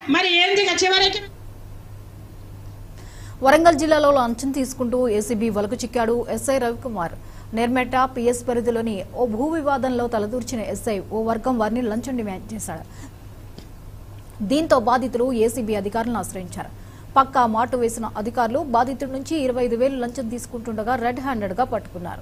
మరి ఏంది ఇక చివరికి వరంగల్ జిల్లాలో లంచం తీసుకుంటూ ఏసీబీ వలకు చిక్కాడు ఎస్ఐ రవికుమార్ నేర్మెట్ట పిఎస్ పరిధిలోని ఓ భూ వివాదంలో తలదూర్చిన ఎస్ఐ ఓ వర్గం వారిని లంచం డిమాండ్ చేశాడు దీంతో బాధితులు ఏసీబీ అధికారులను ఆశ్రయించారు పక్కా మాటు వేసిన అధికారులు బాధితుడి నుంచి ఇరవై ఐదు వేలు లంచం తీసుకుంటుండగా రెడ్ హ్యాండెడ్ గా పట్టుకున్నారు